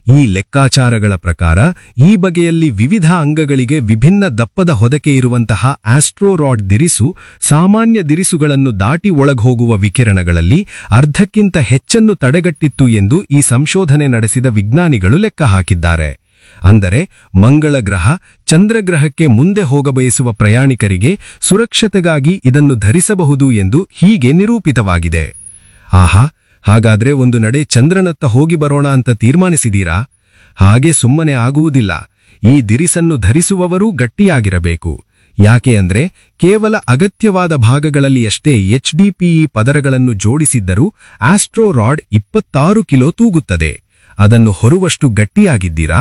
ಈ ಲೆಕ್ಕಾಚಾರಗಳ ಪ್ರಕಾರ ಈ ಬಗೆಯಲ್ಲಿ ವಿವಿಧ ಅಂಗಗಳಿಗೆ ವಿಭಿನ್ನ ದಪ್ಪದ ಹೊದಕೆ ಇರುವಂತಹ ಆಸ್ಟ್ರೋರಾಡ್ ದಿರಿಸು ಸಾಮಾನ್ಯ ದಿರಿಸುಗಳನ್ನು ದಾಟಿ ಒಳಗೋಗುವ ವಿಕಿರಣಗಳಲ್ಲಿ ಅರ್ಧಕ್ಕಿಂತ ಹೆಚ್ಚನ್ನು ತಡೆಗಟ್ಟಿತ್ತು ಎಂದು ಈ ಸಂಶೋಧನೆ ನಡೆಸಿದ ವಿಜ್ಞಾನಿಗಳು ಲೆಕ್ಕ ಹಾಕಿದ್ದಾರೆ ಅಂದರೆ ಮಂಗಳ ಗ್ರಹ ಚಂದ್ರಗ್ರಹಕ್ಕೆ ಮುಂದೆ ಹೋಗಬಯಸುವ ಪ್ರಯಾಣಿಕರಿಗೆ ಸುರಕ್ಷತೆಗಾಗಿ ಇದನ್ನು ಧರಿಸಬಹುದು ಎಂದು ಹೀಗೆ ನಿರೂಪಿತವಾಗಿದೆ ಆಹಾ ಹಾಗಾದ್ರೆ ಒಂದು ನಡೆ ಚಂದ್ರನತ್ತ ಹೋಗಿ ಬರೋಣ ಅಂತ ತೀರ್ಮಾನಿಸಿದೀರಾ ಹಾಗೆ ಸುಮ್ಮನೆ ಆಗುವುದಿಲ್ಲ ಈ ದಿರಿಸನ್ನು ಧರಿಸುವವರೂ ಗಟ್ಟಿಯಾಗಿರಬೇಕು ಯಾಕೆ ಅಂದ್ರೆ ಕೇವಲ ಅಗತ್ಯವಾದ ಭಾಗಗಳಲ್ಲಿ ಅಷ್ಟೇ ಎಚ್ಡಿಪಿಇ ಪದರಗಳನ್ನು ಜೋಡಿಸಿದ್ದರೂ ಆಸ್ಟ್ರೋರಾಡ್ ಇಪ್ಪತ್ತಾರು ಕಿಲೋ ತೂಗುತ್ತದೆ ಅದನ್ನು ಹೊರುವಷ್ಟು ಗಟ್ಟಿಯಾಗಿದ್ದೀರಾ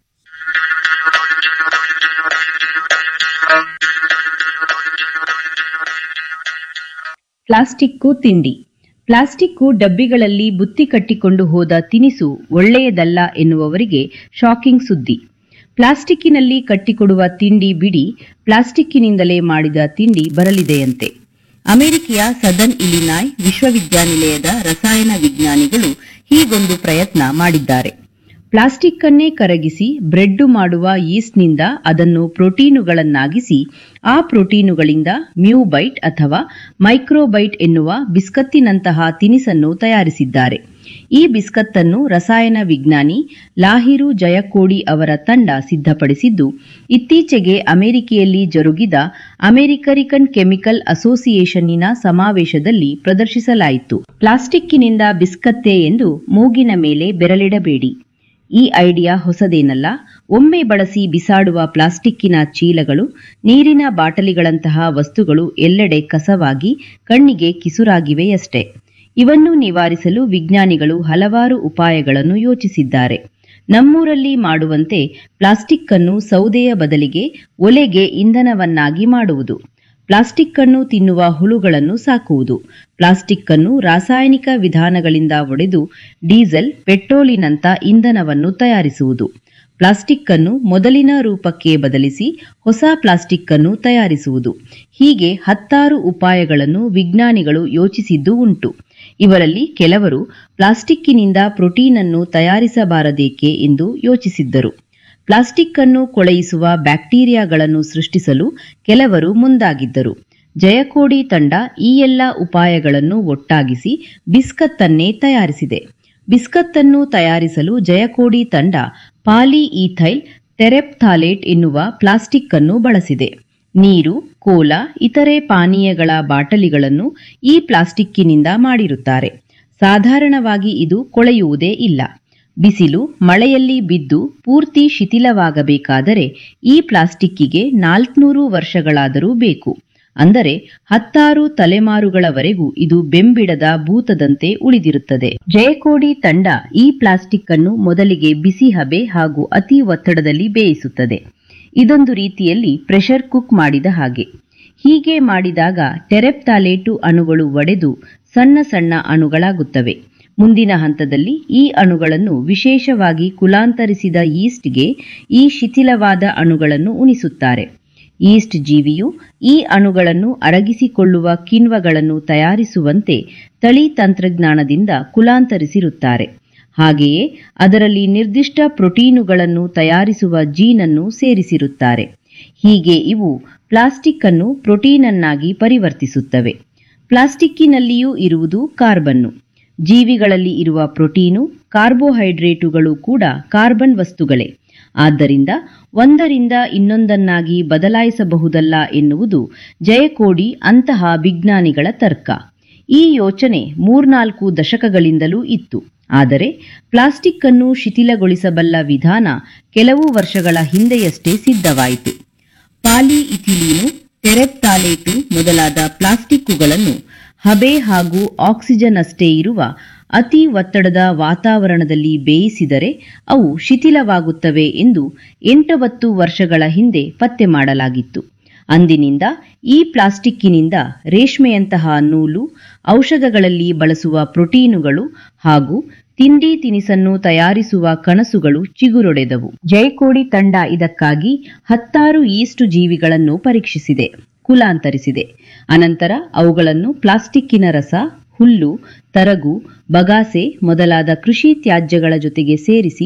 ಪ್ಲಾಸ್ಟಿಕ್ಕು ತಿಂಡಿ ಪ್ಲಾಸ್ಟಿಕ್ಕು ಡಬ್ಬಿಗಳಲ್ಲಿ ಬುತ್ತಿ ಕಟ್ಟಿಕೊಂಡು ಹೋದ ತಿನಿಸು ಒಳ್ಳೆಯದಲ್ಲ ಎನ್ನುವವರಿಗೆ ಶಾಕಿಂಗ್ ಸುದ್ದಿ ಪ್ಲಾಸ್ಟಿಕ್ಕಿನಲ್ಲಿ ಕಟ್ಟಿಕೊಡುವ ತಿಂಡಿ ಬಿಡಿ ಪ್ಲಾಸ್ಟಿಕ್ಕಿನಿಂದಲೇ ಮಾಡಿದ ತಿಂಡಿ ಬರಲಿದೆಯಂತೆ ಅಮೆರಿಕೆಯ ಸದರ್ನ್ ಇಲಿನಾಯ್ ವಿಶ್ವವಿದ್ಯಾನಿಲಯದ ರಸಾಯನ ವಿಜ್ಞಾನಿಗಳು ಹೀಗೊಂದು ಪ್ರಯತ್ನ ಮಾಡಿದ್ದಾರೆ ಪ್ಲಾಸ್ಟಿಕ್ ಅನ್ನೇ ಕರಗಿಸಿ ಬ್ರೆಡ್ ಮಾಡುವ ಯೀಸ್ಟ್ನಿಂದ ಅದನ್ನು ಪ್ರೋಟೀನುಗಳನ್ನಾಗಿಸಿ ಆ ಪ್ರೋಟೀನುಗಳಿಂದ ಮ್ಯೂಬೈಟ್ ಅಥವಾ ಮೈಕ್ರೋಬೈಟ್ ಎನ್ನುವ ಬಿಸ್ಕತ್ತಿನಂತಹ ತಿನಿಸನ್ನು ತಯಾರಿಸಿದ್ದಾರೆ ಈ ಬಿಸ್ಕತ್ತನ್ನು ರಸಾಯನ ವಿಜ್ಞಾನಿ ಲಾಹಿರು ಜಯಕೋಡಿ ಅವರ ತಂಡ ಸಿದ್ಧಪಡಿಸಿದ್ದು ಇತ್ತೀಚೆಗೆ ಅಮೆರಿಕೆಯಲ್ಲಿ ಜರುಗಿದ ಅಮೆರಿಕರಿಕನ್ ಕೆಮಿಕಲ್ ಅಸೋಸಿಯೇಷನ್ನಿನ ಸಮಾವೇಶದಲ್ಲಿ ಪ್ರದರ್ಶಿಸಲಾಯಿತು ಪ್ಲಾಸ್ಟಿಕ್ಕಿನಿಂದ ಬಿಸ್ಕತ್ತೇ ಎಂದು ಮೂಗಿನ ಮೇಲೆ ಬೆರಳಿಡಬೇಡಿ ಈ ಐಡಿಯಾ ಹೊಸದೇನಲ್ಲ ಒಮ್ಮೆ ಬಳಸಿ ಬಿಸಾಡುವ ಪ್ಲಾಸ್ಟಿಕ್ಕಿನ ಚೀಲಗಳು ನೀರಿನ ಬಾಟಲಿಗಳಂತಹ ವಸ್ತುಗಳು ಎಲ್ಲೆಡೆ ಕಸವಾಗಿ ಕಣ್ಣಿಗೆ ಕಿಸುರಾಗಿವೆಯಷ್ಟೇ ಇವನ್ನು ನಿವಾರಿಸಲು ವಿಜ್ಞಾನಿಗಳು ಹಲವಾರು ಉಪಾಯಗಳನ್ನು ಯೋಚಿಸಿದ್ದಾರೆ ನಮ್ಮೂರಲ್ಲಿ ಮಾಡುವಂತೆ ಪ್ಲಾಸ್ಟಿಕ್ ಅನ್ನು ಸೌದೆಯ ಬದಲಿಗೆ ಒಲೆಗೆ ಇಂಧನವನ್ನಾಗಿ ಮಾಡುವುದು ಪ್ಲಾಸ್ಟಿಕ್ ಅನ್ನು ತಿನ್ನುವ ಹುಳುಗಳನ್ನು ಸಾಕುವುದು ಪ್ಲಾಸ್ಟಿಕ್ ಅನ್ನು ರಾಸಾಯನಿಕ ವಿಧಾನಗಳಿಂದ ಒಡೆದು ಡೀಸೆಲ್ ಪೆಟ್ರೋಲಿನಂತ ಇಂಧನವನ್ನು ತಯಾರಿಸುವುದು ಪ್ಲಾಸ್ಟಿಕ್ ಅನ್ನು ಮೊದಲಿನ ರೂಪಕ್ಕೆ ಬದಲಿಸಿ ಹೊಸ ಪ್ಲಾಸ್ಟಿಕ್ ಅನ್ನು ತಯಾರಿಸುವುದು ಹೀಗೆ ಹತ್ತಾರು ಉಪಾಯಗಳನ್ನು ವಿಜ್ಞಾನಿಗಳು ಯೋಚಿಸಿದ್ದು ಉಂಟು ಇವರಲ್ಲಿ ಕೆಲವರು ಪ್ಲಾಸ್ಟಿಕ್ಕಿನಿಂದ ಪ್ರೋಟೀನ್ ಅನ್ನು ತಯಾರಿಸಬಾರದೇಕೆ ಎಂದು ಯೋಚಿಸಿದ್ದರು ಪ್ಲಾಸ್ಟಿಕ್ ಅನ್ನು ಕೊಳೆಯಿಸುವ ಬ್ಯಾಕ್ಟೀರಿಯಾಗಳನ್ನು ಸೃಷ್ಟಿಸಲು ಕೆಲವರು ಮುಂದಾಗಿದ್ದರು ಜಯಕೋಡಿ ತಂಡ ಈ ಎಲ್ಲ ಉಪಾಯಗಳನ್ನು ಒಟ್ಟಾಗಿಸಿ ಬಿಸ್ಕತ್ತನ್ನೇ ತಯಾರಿಸಿದೆ ಬಿಸ್ಕತ್ತನ್ನು ತಯಾರಿಸಲು ಜಯಕೋಡಿ ತಂಡ ಪಾಲಿ ಈಥೈಲ್ ಟೆರೆಪ್ಥಾಲೇಟ್ ಎನ್ನುವ ಪ್ಲಾಸ್ಟಿಕ್ ಅನ್ನು ಬಳಸಿದೆ ನೀರು ಕೋಲಾ ಇತರೆ ಪಾನೀಯಗಳ ಬಾಟಲಿಗಳನ್ನು ಈ ಪ್ಲಾಸ್ಟಿಕ್ಕಿನಿಂದ ಮಾಡಿರುತ್ತಾರೆ ಸಾಧಾರಣವಾಗಿ ಇದು ಕೊಳೆಯುವುದೇ ಇಲ್ಲ ಬಿಸಿಲು ಮಳೆಯಲ್ಲಿ ಬಿದ್ದು ಪೂರ್ತಿ ಶಿಥಿಲವಾಗಬೇಕಾದರೆ ಈ ಪ್ಲಾಸ್ಟಿಕ್ಕಿಗೆ ನಾಲ್ಕುನೂರು ವರ್ಷಗಳಾದರೂ ಬೇಕು ಅಂದರೆ ಹತ್ತಾರು ತಲೆಮಾರುಗಳವರೆಗೂ ಇದು ಬೆಂಬಿಡದ ಭೂತದಂತೆ ಉಳಿದಿರುತ್ತದೆ ಜಯಕೋಡಿ ತಂಡ ಈ ಪ್ಲಾಸ್ಟಿಕ್ ಅನ್ನು ಮೊದಲಿಗೆ ಬಿಸಿ ಹಬೆ ಹಾಗೂ ಅತಿ ಒತ್ತಡದಲ್ಲಿ ಬೇಯಿಸುತ್ತದೆ ಇದೊಂದು ರೀತಿಯಲ್ಲಿ ಪ್ರೆಷರ್ ಕುಕ್ ಮಾಡಿದ ಹಾಗೆ ಹೀಗೆ ಮಾಡಿದಾಗ ಟೆರೆಪ್ತಾಲೇಟು ಅಣುಗಳು ಒಡೆದು ಸಣ್ಣ ಸಣ್ಣ ಅಣುಗಳಾಗುತ್ತವೆ ಮುಂದಿನ ಹಂತದಲ್ಲಿ ಈ ಅಣುಗಳನ್ನು ವಿಶೇಷವಾಗಿ ಕುಲಾಂತರಿಸಿದ ಈಸ್ಟ್ಗೆ ಈ ಶಿಥಿಲವಾದ ಅಣುಗಳನ್ನು ಉಣಿಸುತ್ತಾರೆ ಈಸ್ಟ್ ಜೀವಿಯು ಈ ಅಣುಗಳನ್ನು ಅರಗಿಸಿಕೊಳ್ಳುವ ಕಿಣ್ವಗಳನ್ನು ತಯಾರಿಸುವಂತೆ ತಳಿ ತಂತ್ರಜ್ಞಾನದಿಂದ ಕುಲಾಂತರಿಸಿರುತ್ತಾರೆ ಹಾಗೆಯೇ ಅದರಲ್ಲಿ ನಿರ್ದಿಷ್ಟ ಪ್ರೋಟೀನುಗಳನ್ನು ತಯಾರಿಸುವ ಜೀನನ್ನು ಸೇರಿಸಿರುತ್ತಾರೆ ಹೀಗೆ ಇವು ಪ್ಲಾಸ್ಟಿಕ್ ಅನ್ನು ಪ್ರೋಟೀನನ್ನಾಗಿ ಪರಿವರ್ತಿಸುತ್ತವೆ ಪ್ಲಾಸ್ಟಿಕ್ಕಿನಲ್ಲಿಯೂ ಇರುವುದು ಕಾರ್ಬನ್ನು ಜೀವಿಗಳಲ್ಲಿ ಇರುವ ಪ್ರೋಟೀನು ಕಾರ್ಬೋಹೈಡ್ರೇಟುಗಳು ಕೂಡ ಕಾರ್ಬನ್ ವಸ್ತುಗಳೇ ಆದ್ದರಿಂದ ಒಂದರಿಂದ ಇನ್ನೊಂದನ್ನಾಗಿ ಬದಲಾಯಿಸಬಹುದಲ್ಲ ಎನ್ನುವುದು ಜಯಕೋಡಿ ಅಂತಹ ವಿಜ್ಞಾನಿಗಳ ತರ್ಕ ಈ ಯೋಚನೆ ಮೂರ್ನಾಲ್ಕು ದಶಕಗಳಿಂದಲೂ ಇತ್ತು ಆದರೆ ಪ್ಲಾಸ್ಟಿಕ್ ಅನ್ನು ಶಿಥಿಲಗೊಳಿಸಬಲ್ಲ ವಿಧಾನ ಕೆಲವು ವರ್ಷಗಳ ಹಿಂದೆಯಷ್ಟೇ ಸಿದ್ಧವಾಯಿತು ಪಾಲಿ ಇಥಿಲೀನು ಟೆರೆಪ್ತಾಲೇಟು ಮೊದಲಾದ ಪ್ಲಾಸ್ಟಿಕ್ಕುಗಳನ್ನು ಹಬೆ ಹಾಗೂ ಆಕ್ಸಿಜನ್ ಅಷ್ಟೇ ಇರುವ ಅತಿ ಒತ್ತಡದ ವಾತಾವರಣದಲ್ಲಿ ಬೇಯಿಸಿದರೆ ಅವು ಶಿಥಿಲವಾಗುತ್ತವೆ ಎಂದು ಎಂಟವತ್ತು ವರ್ಷಗಳ ಹಿಂದೆ ಪತ್ತೆ ಮಾಡಲಾಗಿತ್ತು ಅಂದಿನಿಂದ ಈ ಪ್ಲಾಸ್ಟಿಕ್ಕಿನಿಂದ ರೇಷ್ಮೆಯಂತಹ ನೂಲು ಔಷಧಗಳಲ್ಲಿ ಬಳಸುವ ಪ್ರೋಟೀನುಗಳು ಹಾಗೂ ತಿಂಡಿ ತಿನಿಸನ್ನು ತಯಾರಿಸುವ ಕನಸುಗಳು ಚಿಗುರೊಡೆದವು ಜಯಕೋಡಿ ತಂಡ ಇದಕ್ಕಾಗಿ ಹತ್ತಾರು ಈಸ್ಟ್ ಜೀವಿಗಳನ್ನು ಪರೀಕ್ಷಿಸಿದೆ ಕುಲಾಂತರಿಸಿದೆ ಅನಂತರ ಅವುಗಳನ್ನು ಪ್ಲಾಸ್ಟಿಕ್ಕಿನ ರಸ ಹುಲ್ಲು ತರಗು ಬಗಾಸೆ ಮೊದಲಾದ ಕೃಷಿ ತ್ಯಾಜ್ಯಗಳ ಜೊತೆಗೆ ಸೇರಿಸಿ